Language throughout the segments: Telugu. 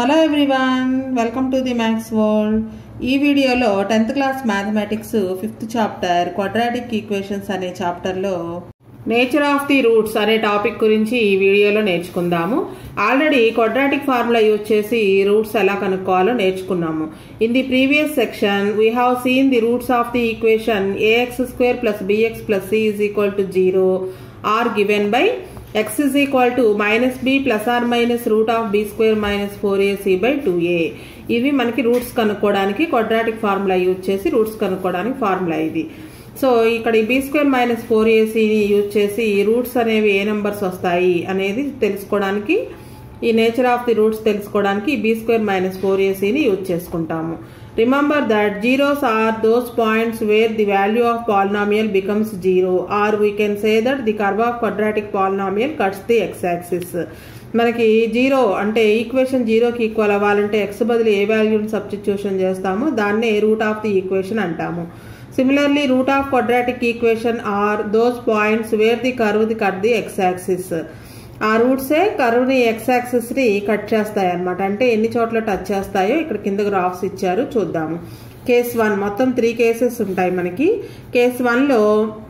hello everyone welcome to the maths world ఈ వీడియోలో tenth class mathematics fifth chapter quadratic equations అనే చాప్టర్లో నేచర్ ఆఫ్ ది రూట్స్ అనే టాపిక్ గురించి ఈ వీడియోలో నేర్చుకుందాము ఆల్రెడీ క్వాడ్రాటిక్ ఫార్ములా యూజ్ చేసి రూట్స్ ఎలా కనుక్కోవాలో నేర్చుకున్నాము in the previous section we have seen the roots of the equation a x square plus b x plus c is equal to zero are given by x is equal to minus b plus or minus root of b square minus 4ac by 2a ఇవి మనకి రూట్స్ కనుక్కోవడానికి క్వాడ్రాటిక్ ఫార్ములా యూజ్ చేసి రూట్స్ కనుక్కోవడానికి ఫార్ములా ఇది సో ఇక్కడ ఈ బీ స్క్వేర్ మైనస్ ఫోర్ ఏసీని యూజ్ చేసి రూట్స్ అనేవి ఏ నెంబర్స్ వస్తాయి అనేది తెలుసుకోవడానికి ఈ నేచర్ ఆఫ్ ది రూట్స్ తెలుసుకోవడానికి బీ స్క్వేర్ మైనస్ ఫోర్ ఏసీని యూజ్ చేసుకుంటాము remember that zeros are those points where the value of polynomial becomes zero or we can say that the curve of quadratic polynomial cuts the x axis మనకి జీరో అంటే ఈక్వేషన్ జీరోకి ఈక్వల్ అవ్వాలంటే ఎక్స్ బదులు ఏ వాల్యూని సబ్స్టిట్యూషన్ చేస్తామో దాన్నే రూట్ ఆఫ్ ది ఈక్వేషన్ అంటాము similarly root of quadratic equation are those points where the curve the cut the x axis ఆ రూట్సే కర్వ్ని ఎక్స్ యాక్సిస్ని కట్ చేస్తాయి అనమాట అంటే ఎన్ని చోట్ల టచ్ చేస్తాయో ఇక్కడ కింద గ్రాఫ్స్ ఇచ్చారు చూద్దాము కేస్ వన్ మొత్తం త్రీ కేసెస్ ఉంటాయి మనకి కేస్ వన్లో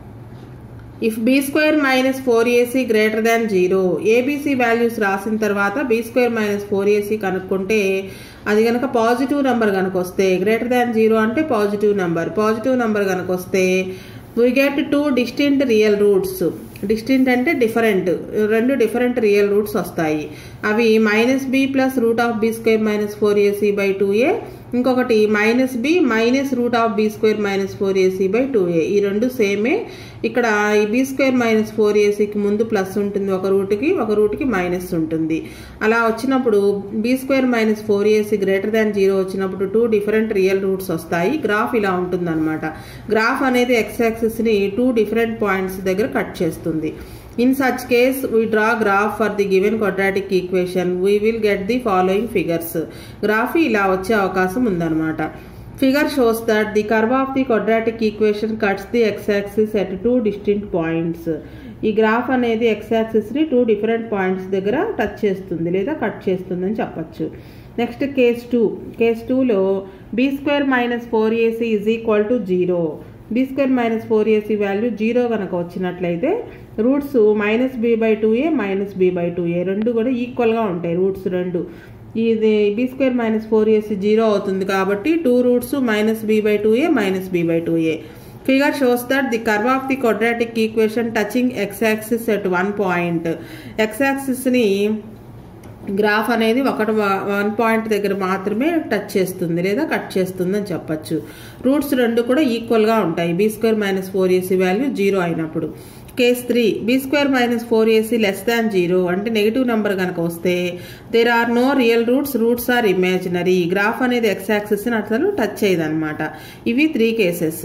if b square minus four a c greater than zero a b c values రాసిన తర్వాత b square minus four a c కనుక్కుంటే అది కనుక పాజిటివ్ నెంబర్ కనుక వస్తే గ్రేటర్ దాన్ జీరో అంటే పాజిటివ్ నెంబర్ పాజిటివ్ నెంబర్ కనుక వస్తే we get two distinct real roots distinct అంటే డిఫరెంట్ రెండు డిఫరెంట్ రియల్ రూట్స్ వస్తాయి అవి minus b plus root of b square minus four a c by two a ఇంకొకటి minus b minus root of b square minus four a c by two a ఈ రెండు సేమే ఇక్కడ ఈ బి స్క్వేర్ మైనస్ ఫోర్ ఏసీకి ముందు ప్లస్ ఉంటుంది ఒక రూట్కి ఒక రూట్కి మైనస్ ఉంటుంది అలా వచ్చినప్పుడు b square minus four a c greater than zero వచ్చినప్పుడు టూ డిఫరెంట్ రియల్ రూట్స్ వస్తాయి గ్రాఫ్ ఇలా ఉంటుంది అనమాట గ్రాఫ్ అనేది ఎక్స్ యాక్సిస్ని టూ డిఫరెంట్ పాయింట్స్ దగ్గర కట్ చేస్తుంది in such case we draw graph for the given quadratic equation we will get the following figures graph ఇలా వచ్చే అవకాశం ఉందన్నమాట figure shows that the curve of the quadratic equation cuts the x axis at two distinct points ఈ గ్రాఫ్ అనేది ఎక్స్ యాక్సిస్ని టూ డిఫరెంట్ పాయింట్స్ దగ్గర టచ్ చేస్తుంది లేదా కట్ చేస్తుంది అని చెప్పచ్చు నెక్స్ట్ కేస్ టూ కేస్ టూలో b square minus four a c is equal to zero b square minus four a c value zero కనుక వచ్చినట్లయితే roots minus b by two a minus b by two a రెండు కూడా ఈక్వల్గా ఉంటాయి రూట్స్ రెండు ఇది b square minus four a c zero అవుతుంది కాబట్టి two roots minus b by two a minus b by two a figure shows that the curve of the quadratic equation touching x axis at one point x యాక్సిస్ని గ్రాఫ్ అనేది ఒకటి వన్ పాయింట్ దగ్గర మాత్రమే టచ్ చేస్తుంది లేదా కట్ చేస్తుంది అని చెప్పచ్చు రూట్స్ రెండు కూడా ఈక్వల్గా ఉంటాయి b square minus four a c value zero అయినప్పుడు case three b square minus four a c less than zero అంటే నెగిటివ్ నెంబర్ కనుక వస్తే there are no real roots roots are imaginary graph అనేది ఎక్స్ యాక్సిస్ని అసలు టచ్ చేయదన్నమాట ఇవి three cases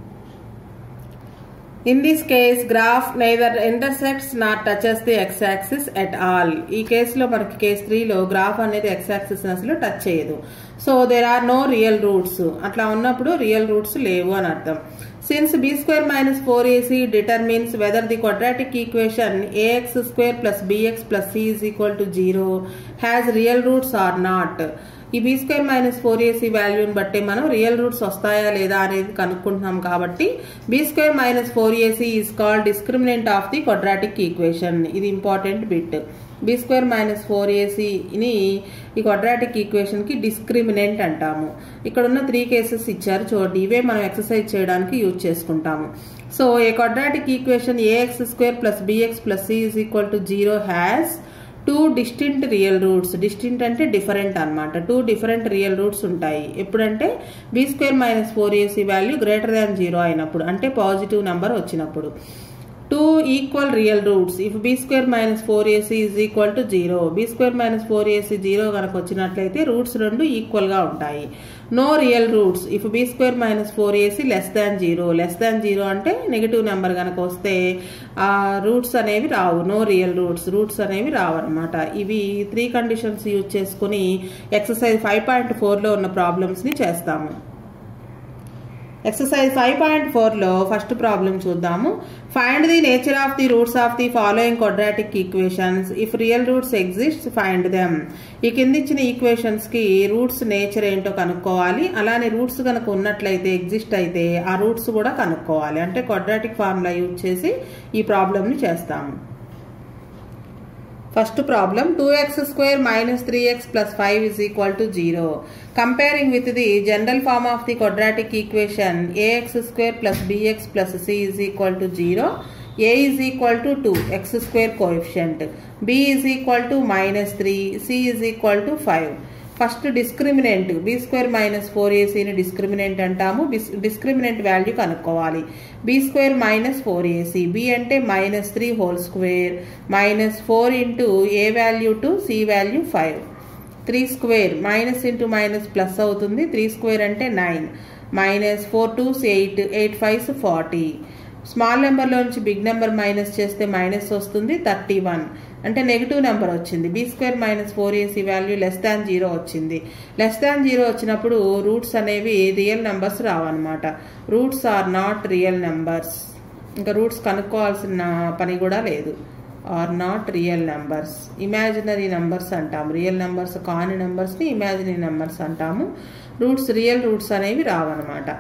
in this case graph neither intersects not touches the x axis at all ఈ కేసులో మనకి కేస్ త్రీలో గ్రాఫ్ అనేది ఎక్స్ యాక్సిస్ అసలు టచ్ చేయదు so there are no real roots అట్లా ఉన్నప్పుడు రియల్ రూట్స్ లేవు అని అర్థం since b square minus four a c determines whether the quadratic equation a x square plus b x plus c is equal to zero has real roots are not ఈ b square minus four a c వాల్యూని బట్టి మనం రియల్ రూట్స్ వస్తాయా లేదా అనేది కనుక్కుంటున్నాం కాబట్టి b square minus four a c is called discriminant of the quadratic equation ఇది important bit b square minus four ఏసీని ఈ క్వాడ్రాటిక్ ఈక్వేషన్కి డిస్క్రిమినెంట్ అంటాము ఇక్కడ ఉన్న త్రీ కేసెస్ ఇచ్చారు చూడండి ఇవే మనం ఎక్సర్సైజ్ చేయడానికి యూజ్ చేసుకుంటాము so a quadratic equation a x square plus b x plus c is equal to zero has two distinct real roots distinct అంటే డిఫరెంట్ అనమాట టూ డిఫరెంట్ రియల్ రూట్స్ ఉంటాయి ఎప్పుడంటే b square minus four a c value greater than zero అయినప్పుడు అంటే పాజిటివ్ నెంబర్ వచ్చినప్పుడు two equal real roots if b square minus four a c is equal to zero b square minus four a c zero కనుక వచ్చినట్లయితే రూట్స్ రెండు ఈక్వల్గా ఉంటాయి no real roots if b square minus four a c less than zero less than zero అంటే నెగిటివ్ నెంబర్ కనుక వస్తే ఆ రూట్స్ అనేవి రావు నో రియల్ రూట్స్ రూట్స్ అనేవి రావు అనమాట ఇవి త్రీ కండిషన్స్ యూజ్ చేసుకుని ఎక్సర్సైజ్ ఫైవ్ పాయింట్ ఫోర్లో ఉన్న ప్రాబ్లమ్స్ని చేస్తాము ఎక్సర్సైజ్ ఫైవ్ పాయింట్ ఫోర్లో ఫస్ట్ ప్రాబ్లం చూద్దాము find the nature of the roots of the following quadratic equations if real roots exist find them ఈ కింద ఇచ్చిన ఈక్వేషన్స్ కి రూట్స్ నేచర్ ఏంటో కనుక్కోవాలి అలానే రూట్స్ కనుక ఉన్నట్లయితే ఎగ్జిస్ట్ అయితే ఆ రూట్స్ కూడా కనుక్కోవాలి అంటే క్వాడ్రాటిక్ ఫార్ములా యూజ్ చేసి ఈ ప్రాబ్లమ్ని చేస్తాము first problem two x square minus three x plus five is equal to zero comparing with the general form of the quadratic equation a x square plus b x plus c is equal to zero a is equal to two x square coefficient b is equal to minus three c is equal to five first discriminant b square minus four ఏసీని డిస్క్రిమినెంట్ అంటాము డిస్క్రిమినెంట్ వాల్యూ కనుక్కోవాలి b square minus four a c b అంటే minus three whole square minus four into a value two c value five three square minus into minus plus అవుతుంది త్రీ స్క్వేర్ అంటే nine minus four twos eight eight fives forty small నెంబర్లో నుంచి బిగ్ నెంబర్ మైనస్ చేస్తే మైనస్ వస్తుంది థర్టీ వన్ అంటే నెగిటివ్ నెంబర్ వచ్చింది b square minus four a c value less than zero వచ్చింది లెస్ దాన్ జీరో వచ్చినప్పుడు రూట్స్ అనేవి real numbers రావన్నమాట roots are not real numbers ఇంకా రూట్స్ కనుక్కోవాల్సిన పని కూడా లేదు are not real numbers imaginary numbers అంటాము రియల్ నెంబర్స్ కాని నెంబర్స్ని ఇమాజినరీ నెంబర్స్ అంటాము రూట్స్ రియల్ రూట్స్ అనేవి రావన్నమాట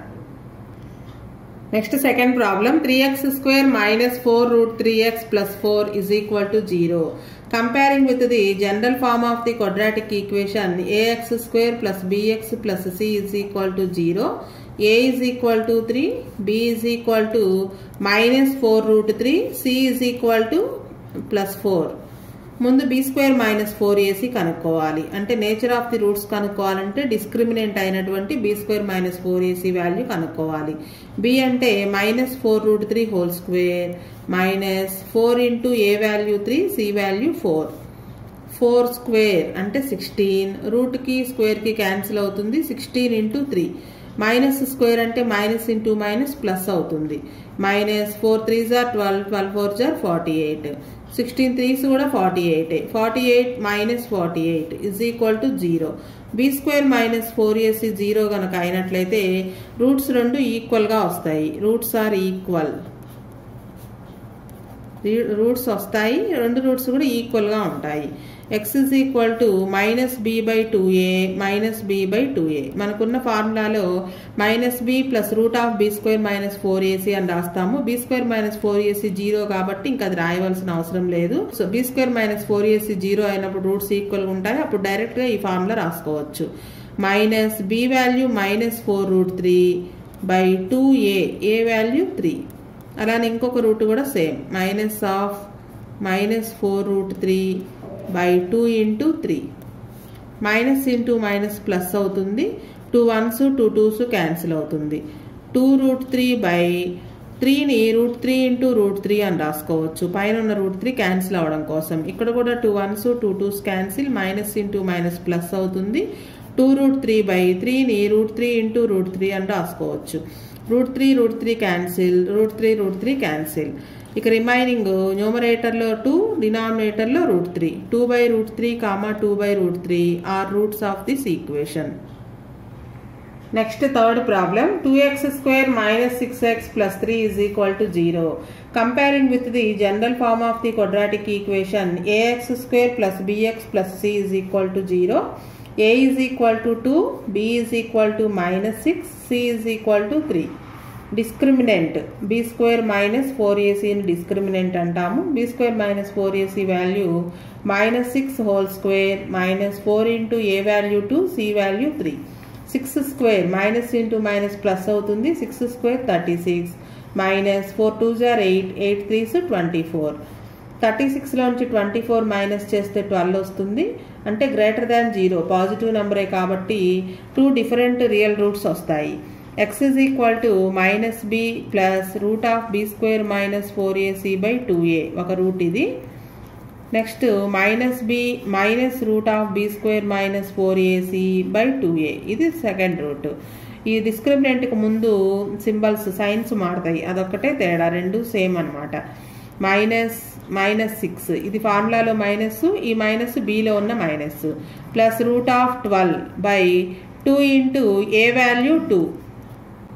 next second problem three x square minus four root three x plus four is equal to zero comparing with the general form of the quadratic equation a x square plus b x plus c is equal to zero a is equal to three b is equal to minus four root three c is equal to plus four ముందు b square minus four a c కనుక్కోవాలి అంటే నేచర్ ఆఫ్ ది రూట్స్ కనుక్కోవాలంటే డిస్క్రిమినెంట్ అయినటువంటి b square minus four a c value కనుక్కోవాలి బి అంటే minus four root three whole square minus four into a value three c value four four square అంటే సిక్స్టీన్ రూట్కి స్క్వేర్కి క్యాన్సిల్ అవుతుంది sixteen into three minus square అంటే మైనస్ ఇంటూ మైనస్ ప్లస్ అవుతుంది మైనస్ ఫోర్ త్రీ జార్ ట్వెల్వ్ ట్వెల్వ్ ఫోర్ జార్ ఫార్టీ ఎయిట్ సిక్స్టీన్ త్రీస్ కూడా forty eight forty eight minus forty eight is equal to zero b square minus four a c zero కనుక అయినట్లయితే రూట్స్ రెండు ఈక్వల్గా వస్తాయి రూట్స్ ఆర్ ఈక్వల్ రూట్స్ వస్తాయి రెండు రూట్స్ కూడా ఈక్వల్గా ఉంటాయి x is equal to minus b by two a minus b by two a మనకున్న ఫార్ములాలో minus b plus root of b square minus four a c అని రాస్తాము b square minus four a c zero కాబట్టి ఇంకా అది రాయవలసిన అవసరం లేదు so b square minus four a c zero అయినప్పుడు రూట్స్ ఈక్వల్గా ఉంటాయి అప్పుడు డైరెక్ట్గా ఈ ఫార్ములా రాసుకోవచ్చు minus b value minus four root three by two A A value three అలానే ఇంకొక రూట్ కూడా same minus of minus four root three by two into three minus into minus plus అవుతుంది two ones two twos cancel అవుతుంది టూ రూట్ త్రీ బై త్రీని root three into root three అని రాసుకోవచ్చు పైన ఉన్న రూట్ త్రీ క్యాన్సిల్ అవడం కోసం ఇక్కడ కూడా two ones two twos cancel minus into minus plus అవుతుంది టూ రూట్ త్రీ బై త్రీని root three into root three అని రాసుకోవచ్చు root three root three cancel root three root three cancel ఇక రిమైనింగ్ న్యూమరేటర్లో టూ డినామినేటర్లో root three two by root three comma two by root three are roots of this equation next third problem two x square minus six x plus three is equal to zero comparing with the general form of the quadratic equation a x square plus b x plus c is equal to zero a is equal to two b is equal to minus six c is equal to three discriminant b square minus four ఏసీని డిస్క్రిమినెంట్ అంటాము b square minus four a c value minus six whole square minus four into a value two c value three six square minus into minus plus అవుతుంది six square thirty six minus four two జార్ eight eight threes twenty four thirty సిక్స్లోంచి ట్వంటీ ఫోర్ మైనస్ చేస్తే ట్వెల్వ్ వస్తుంది అంటే గ్రేటర్ దాన్ జీరో పాజిటివ్ నెంబరే కాబట్టి టూ డిఫరెంట్ రియల్ రూట్స్ వస్తాయి x is equal to minus b plus root of b square minus four a c by two a ఒక రూట్ ఇది next minus b minus root of b square minus four a c by two a ఇది సెకండ్ రూట్ ఈ డిస్క్రిమినెంట్కి ముందు సింబల్స్ సైన్స్ మారుతాయి అదొక్కటే తేడా రెండు సేమ్ అనమాట మైనస్ మైనస్ సిక్స్ ఇది ఫార్ములాలో మైనస్ ఈ మైనస్ బిలో ఉన్న minus plus root of twelve by two into a value two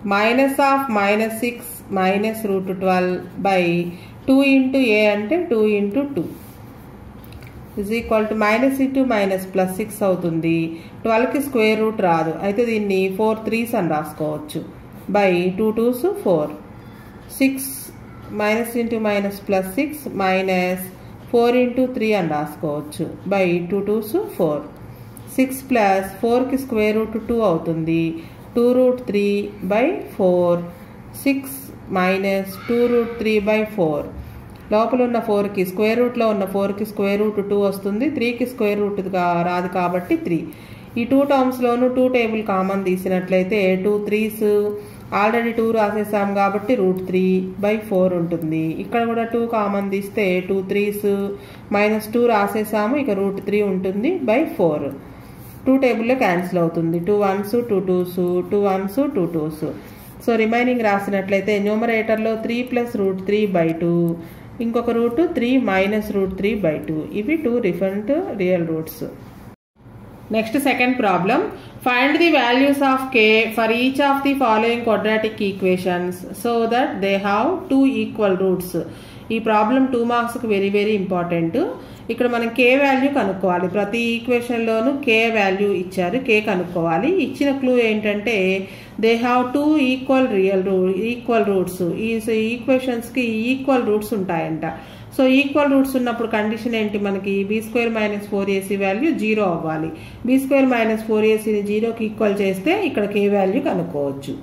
minus of minus six minus root twelve by two into a అంటే two into two is equal to minus into minus plus six అవుతుంది ట్వెల్వ్కి స్క్వేర్ రూట్ రాదు అయితే దీన్ని ఫోర్ త్రీస్ అని రాసుకోవచ్చు by two twos four six minus into minus plus six minus four into three అని రాసుకోవచ్చు by two twos four six plus ఫోర్కి స్క్వేర్ రూట్ టూ అవుతుంది two root three by four six minus two root three by four లోపల ఉన్న ఫోర్కి స్క్వేర్ రూట్లో ఉన్న ఫోర్కి స్క్వేర్ రూట్ టూ వస్తుంది త్రీకి స్క్వేర్ రూట్ రాదు కాబట్టి త్రీ ఈ టూ టర్మ్స్లోనూ టూ టేబుల్ కామన్ తీసినట్లయితే టూ త్రీస్ ఆల్రెడీ టూ రాసేసాం కాబట్టి రూట్ త్రీ బై ఫోర్ ఉంటుంది ఇక్కడ కూడా టూ కామన్ తీస్తే టూ త్రీస్ మైనస్ టూ రాసేసాము ఇక రూట్ త్రీ ఉంటుంది బై ఫోర్ టూ టేబుల్లో క్యాన్సిల్ అవుతుంది two ones two twos two ones two twos so remaining రాసినట్లయితే న్యూమరేటర్లో three plus root three by two ఇంకొక root three minus root three by two ఇవి two different real roots next second problem find the values of k for each of the following quadratic equations so that they have two equal roots ఈ ప్రాబ్లం టూ మార్క్స్కి వెరీ వెరీ ఇంపార్టెంట్ ఇక్కడ మనం కే వాల్యూ కనుక్కోవాలి ప్రతి ఈక్వేషన్లోనూ కే వాల్యూ ఇచ్చారు కే కనుక్కోవాలి ఇచ్చిన క్లూ ఏంటంటే they have two equal real రూ ఈక్వల్ రూట్స్ ఈ ఈక్వేషన్స్కి ఈక్వల్ రూట్స్ ఉంటాయంట సో ఈక్వల్ రూట్స్ ఉన్నప్పుడు కండిషన్ ఏంటి మనకి b square minus four a c value zero అవ్వాలి బీ స్క్వేర్ మైనస్ ఫోర్ ఏసీని జీరోకి ఈక్వల్ చేస్తే ఇక్కడ కే వాల్యూ కనుక్కోవచ్చు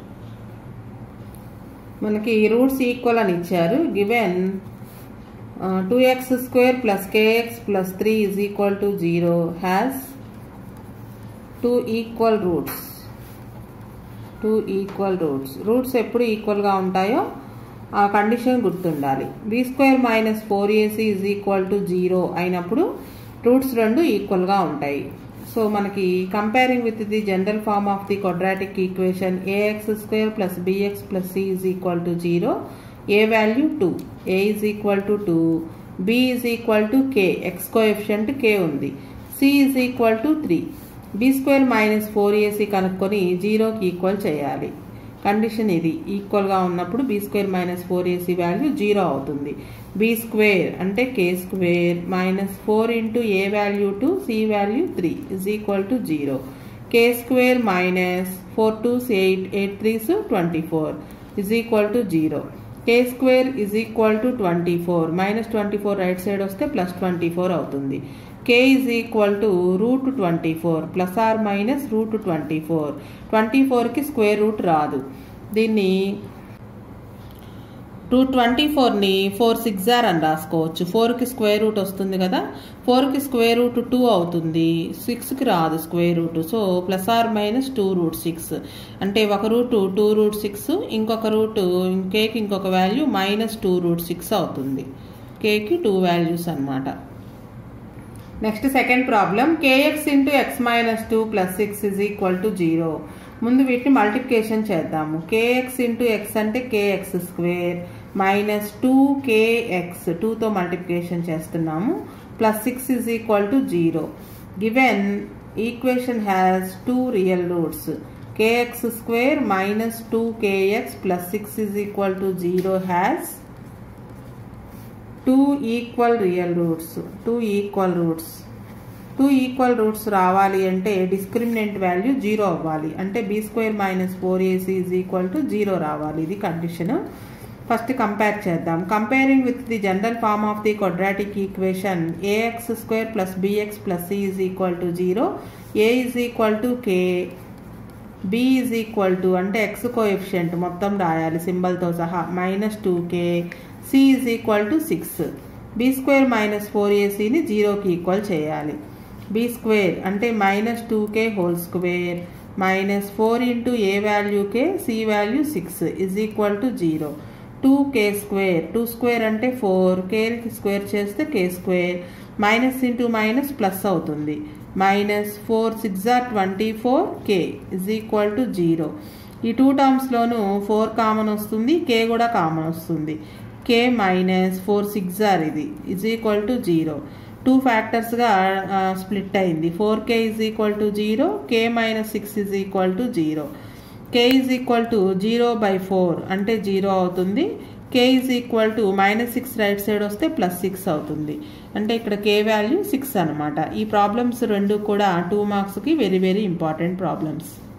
మనకి రూట్స్ ఈక్వల్ అని ఇచ్చారు given two x square plus k x plus three is equal to zero has two equal roots two equal roots roots ఎప్పుడు ఈక్వల్గా ఉంటాయో ఆ కండిషన్ గుర్తుండాలి b square minus four a c is equal to zero అయినప్పుడు రూట్స్ రెండు ఈక్వల్గా ఉంటాయి సో మనకి comparing with the general form of the quadratic equation a x square plus b x plus c is equal to zero a value two a is equal to two b is equal to k x coefficient k ఉంది c is equal to three b square minus four a c కనుక్కొని జీరోకి ఈక్వల్ చేయాలి కండిషన్ ఇది ఈక్వల్గా ఉన్నప్పుడు b square minus four a c value zero అవుతుంది బీ స్క్వేర్ అంటే k square minus four into a value two c value three is equal to zero k square minus four two eight eight threes twenty four is equal to zero k square is equal to twenty four minus twenty four right side వస్తే ప్లస్ ట్వంటీ ఫోర్ అవుతుంది k is equal to root twenty four plus or minus root twenty four twenty ఫోర్కి స్క్వేర్ రూట్ రాదు దీన్ని టూ ట్వంటీ ఫోర్ని ఫోర్ సిక్స్ ఆర్ అని రాసుకోవచ్చు ఫోర్కి స్క్వేర్ రూట్ వస్తుంది కదా ఫోర్కి స్క్వేర్ రూట్ టూ అవుతుంది సిక్స్కి రాదు square root so plus or minus two root six అంటే ఒక రూట్ టూ రూట్ సిక్స్ ఇంకొక రూట్ కేకి ఇంకొక value minus two root six అవుతుంది కేకి టూ వాల్యూస్ అనమాట next second problem k x into x minus two plus six is equal to zero ముందు వీటిని మల్టిప్లికేషన్ చేద్దాము కేఎక్స్ ఇంటూ ఎక్స్ అంటే k x square minus two k x టూతో మల్టిప్లికేషన్ చేస్తున్నాము plus six is equal to zero given equation has two real roots k x square minus two k x plus six is equal to zero has two equal real roots two equal roots two equal roots రావాలి అంటే డిస్క్రిమినెంట్ వాల్యూ జీరో అవ్వాలి అంటే b square minus four a c is equal to zero రావాలి ఇది కండిషన్ ఫస్ట్ కంపేర్ చేద్దాం comparing with the general form of the quadratic equation a x square plus b x plus c is equal to zero a is equal to k b is equal to అంటే ఎక్స్ కోఎఫిషియంట్ మొత్తం రాయాలి సింబల్తో సహా minus two k c is equal to six b square minus four ఏసీని జీరోకి ఈక్వల్ చేయాలి బి స్క్వేర్ అంటే minus two k whole square minus four into a వాల్యూకే c value six is equal to zero two k square two square అంటే ఫోర్ కేకి స్క్వేర్ చేస్తే k square minus into minus plus అవుతుంది minus four six are twenty four k is equal to zero ఈ టూ టర్మ్స్లోనూ ఫోర్ కామన్ వస్తుంది కే కూడా కామన్ వస్తుంది k minus four six or ఇది is equal to zero two ఫ్యాక్టర్స్గా స్ప్లిట్ అయింది four k is equal to zero k minus six is equal to zero k is equal to zero by four అంటే జీరో అవుతుంది k is equal to minus six right side వస్తే ప్లస్ సిక్స్ అవుతుంది అంటే ఇక్కడ కే వాల్యూ సిక్స్ అనమాట ఈ ప్రాబ్లమ్స్ రెండు కూడా టూ మార్క్స్కి వెరీ వెరీ ఇంపార్టెంట్ ప్రాబ్లమ్స్